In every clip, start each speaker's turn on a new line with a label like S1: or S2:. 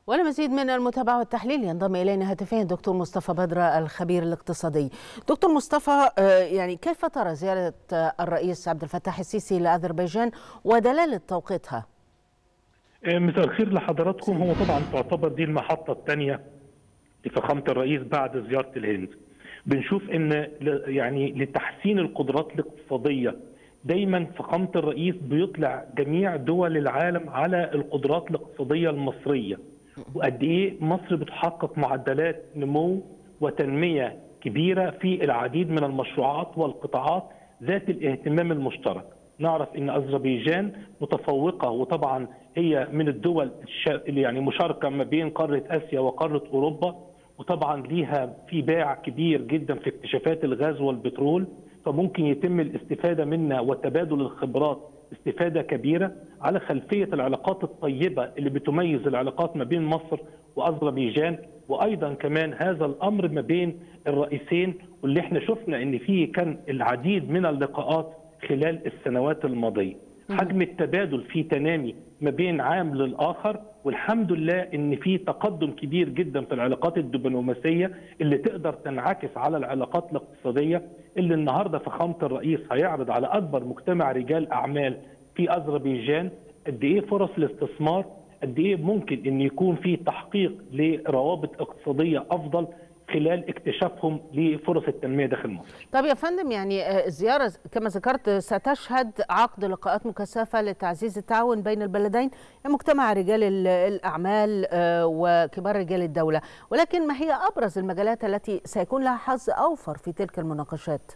S1: ولمزيد من المتابعة والتحليل ينضم إلينا هاتفيا دكتور مصطفى بدر الخبير الاقتصادي دكتور مصطفى يعني كيف ترى زيارة الرئيس عبد الفتاح السيسي لأذربيجان ودلالة توقيتها؟
S2: مساء الخير لحضراتكم هو طبعا تعتبر دي المحطة الثانية لفخامة الرئيس بعد زيارة الهند بنشوف ان يعني لتحسين القدرات الاقتصادية دايما فخامة الرئيس بيطلع جميع دول العالم على القدرات الاقتصادية المصرية وقد ايه مصر بتحقق معدلات نمو وتنميه كبيره في العديد من المشروعات والقطاعات ذات الاهتمام المشترك. نعرف ان اذربيجان متفوقه وطبعا هي من الدول اللي يعني مشاركه ما بين قاره اسيا وقاره اوروبا وطبعا ليها في باع كبير جدا في اكتشافات الغاز والبترول فممكن يتم الاستفاده منها وتبادل الخبرات استفاده كبيره على خلفيه العلاقات الطيبه اللي بتميز العلاقات ما بين مصر واذربيجان وايضا كمان هذا الامر ما بين الرئيسين واللي احنا شفنا ان فيه كان العديد من اللقاءات خلال السنوات الماضيه. حجم التبادل في تنامي ما بين عام للاخر والحمد لله ان في تقدم كبير جدا في العلاقات الدبلوماسيه اللي تقدر تنعكس على العلاقات الاقتصاديه اللي النهارده فخامه الرئيس هيعرض على اكبر مجتمع رجال اعمال في اذربيجان قد ايه فرص الاستثمار قد ايه ممكن ان يكون في تحقيق لروابط اقتصاديه افضل خلال اكتشافهم لفرص التنميه داخل مصر.
S1: طب يا فندم يعني الزياره كما ذكرت ستشهد عقد لقاءات مكثفه لتعزيز التعاون بين البلدين مجتمع رجال الاعمال وكبار رجال الدوله، ولكن ما هي ابرز المجالات التي سيكون لها حظ اوفر في تلك المناقشات؟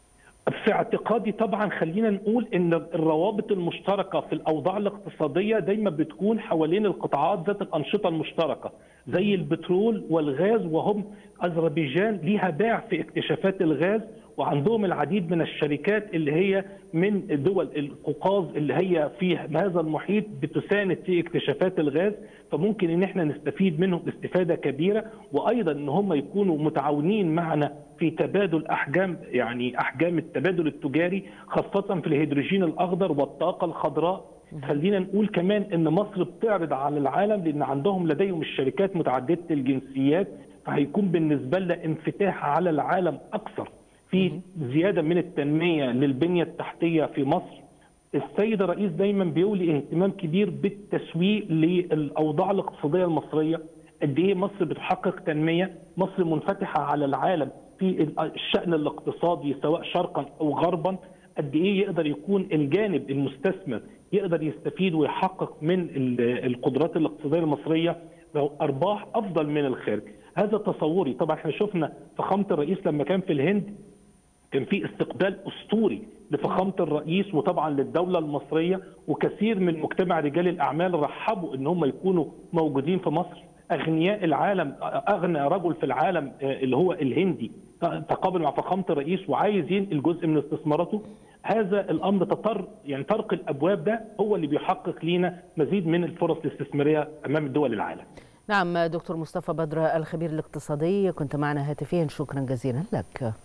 S2: في اعتقادي طبعا خلينا نقول ان الروابط المشتركه في الاوضاع الاقتصاديه دايما بتكون حوالين القطاعات ذات الانشطه المشتركه زي البترول والغاز وهم اذربيجان ليها باع في اكتشافات الغاز وعندهم العديد من الشركات اللي هي من دول القوقاز اللي هي في هذا المحيط بتساند في اكتشافات الغاز فممكن ان احنا نستفيد منهم استفاده كبيره وايضا ان هم يكونوا متعاونين معنا في تبادل احجام يعني احجام التبادل التجاري خاصه في الهيدروجين الاخضر والطاقه الخضراء خلينا نقول كمان ان مصر بتعرض على العالم لان عندهم لديهم الشركات متعدده الجنسيات فهيكون بالنسبه لنا انفتاح على العالم اكثر في زياده من التنميه للبنيه التحتيه في مصر السيد الرئيس دايما بيولي اهتمام كبير بالتسويق للاوضاع الاقتصاديه المصريه قد ايه مصر بتحقق تنميه مصر منفتحه على العالم في الشان الاقتصادي سواء شرقا او غربا قد ايه يقدر يكون الجانب المستثمر يقدر يستفيد ويحقق من القدرات الاقتصاديه المصريه ارباح افضل من الخارج هذا تصوري طبعا احنا شفنا فخامه الرئيس لما كان في الهند كان في استقبال اسطوري لفخامه الرئيس وطبعا للدوله المصريه وكثير من مجتمع رجال الاعمال رحبوا ان هم يكونوا موجودين في مصر اغنياء العالم اغنى رجل في العالم اللي هو الهندي تقابل مع فخامه الرئيس وعايز ينقل جزء من استثماراته هذا الامر تطر يعني طرق الابواب ده هو اللي بيحقق لينا مزيد من الفرص الاستثماريه امام دول العالم.
S1: نعم دكتور مصطفى بدر الخبير الاقتصادي كنت معنا هاتفيا شكرا جزيلا لك.